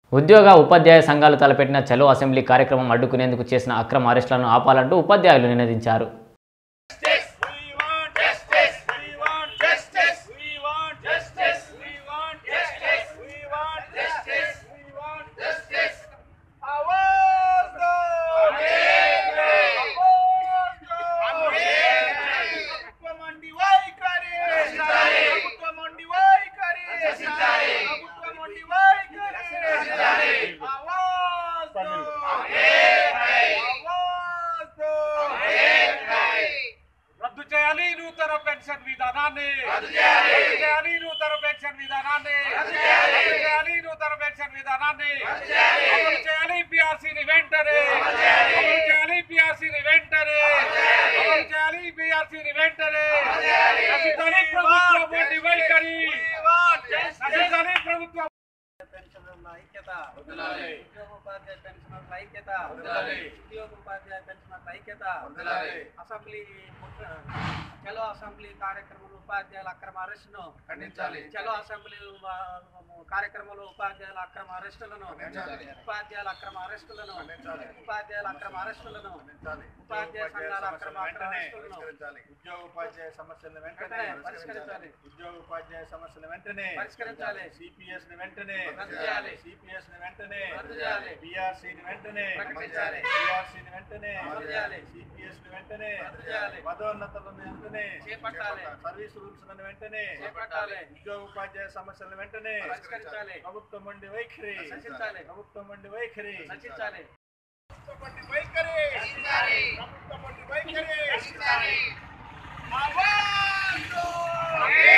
ఉద్యోగ ఉపాధ్యాయ సంఘాలు తలపెట్టిన చలో అసెంబ్లీ కార్యక్రమం అడ్డుకునేందుకు చేసిన అక్రమ అరెస్టులను ఆపాలంటూ ఉపాధ్యాయులు నినదించారు We want justice. We want justice. We want justice. We want justice. We want justice. We want justice. आवाज दो. आवाज दो. ప్రభుత్వం అండి వైఖరి. ప్రభుత్వం అండి వైఖరి. ప్రభుత్వం అండి వైఖరి. ఆవాజ్ दो. ఆవాజ్ दो. రద్దు చేయాలి నూతన పెన్షన్ విధానాన్ని రద్దు చేయాలి నూతన పెన్షన్ విధానాన్ని రద్దు చేయాలి నూతన పెన్షన్ విధానాన్ని అమలు చేయాలి పిఆర్సీని వెంటనే అమలు చేయాలి పిఆర్సీని వెంటనే అమలు చేయాలి పిఆర్సీని వెంటనే నశించాలి ప్రభుత్వం వంటి వైఖరి నశించాలి ప్రభుత్వం పెన్షనర్ల ఐక్యత వదలాలి. ఉద్యోగోపాధ్యాయ పెన్షనర్ల ఐక్యత వదలాలి. ఉద్యోగోపాధ్యాయ పెన్షనర్ల ఐక్యత వదలాలి. అసెంబ్లీ చలో అసెంబ్లీ కార్యక్రమంలో ఉపాధ్యాయుల అక్రమ అరెస్టును ఖండించాలి. చలో అసెంబ్లీ ఉ- కార్యక్రమంలో ఉపాధ్యాయుల అక్రమ అరెస్టులను ఖండించాలి. ఉపాధ్యాయుల అక్రమ అరెస్టులను ఖండించాలి. ఉపాధ్యాయుల అక్రమ అరెస్టులను ఉపాధ్యాయ సంఘాల అక్రమ అరెస్టులను ఉద్యోగ ఉపాధ్యాయ సమస్యలను వెంటనే పరిష్కరించాలి. ఉద్యోగ ఉపాధ్యాయ సమస్యలను వెంటనే పరిష్కరించాలి. సిపిఎస్ ని వెంటనే రద్దు చేయాలి. సిపిఎస్ ని వెంటనే రద్దు చేయాలి. బిఆర్సీ ని వెంటనే ప్రకటించాలి. బిఆర్సీ ని వెంటనే రద్దు చేయాలి. సిపిఎస్ ని వెంటనే రద్దు చేయాలి. పదోన్నతులను వెంటనే చేపట్టాలి. సర్వీస్ రూల్స్ లను వెంటనే చేపట్టాలి. ఉద్యోగ ఉపాధ్యాయ సమస్యలను వెంటనే పరిష్కరించాలి. ప్రభుత్వం వండి వైఖరి నశించాలి. ప్రభుత్వం వండి వైఖరి నశించాలి ప్రభుత్వం వంటి వైఖరి ప్రభుత్వం వంటి వైఖరి ఆవాజ్ దో!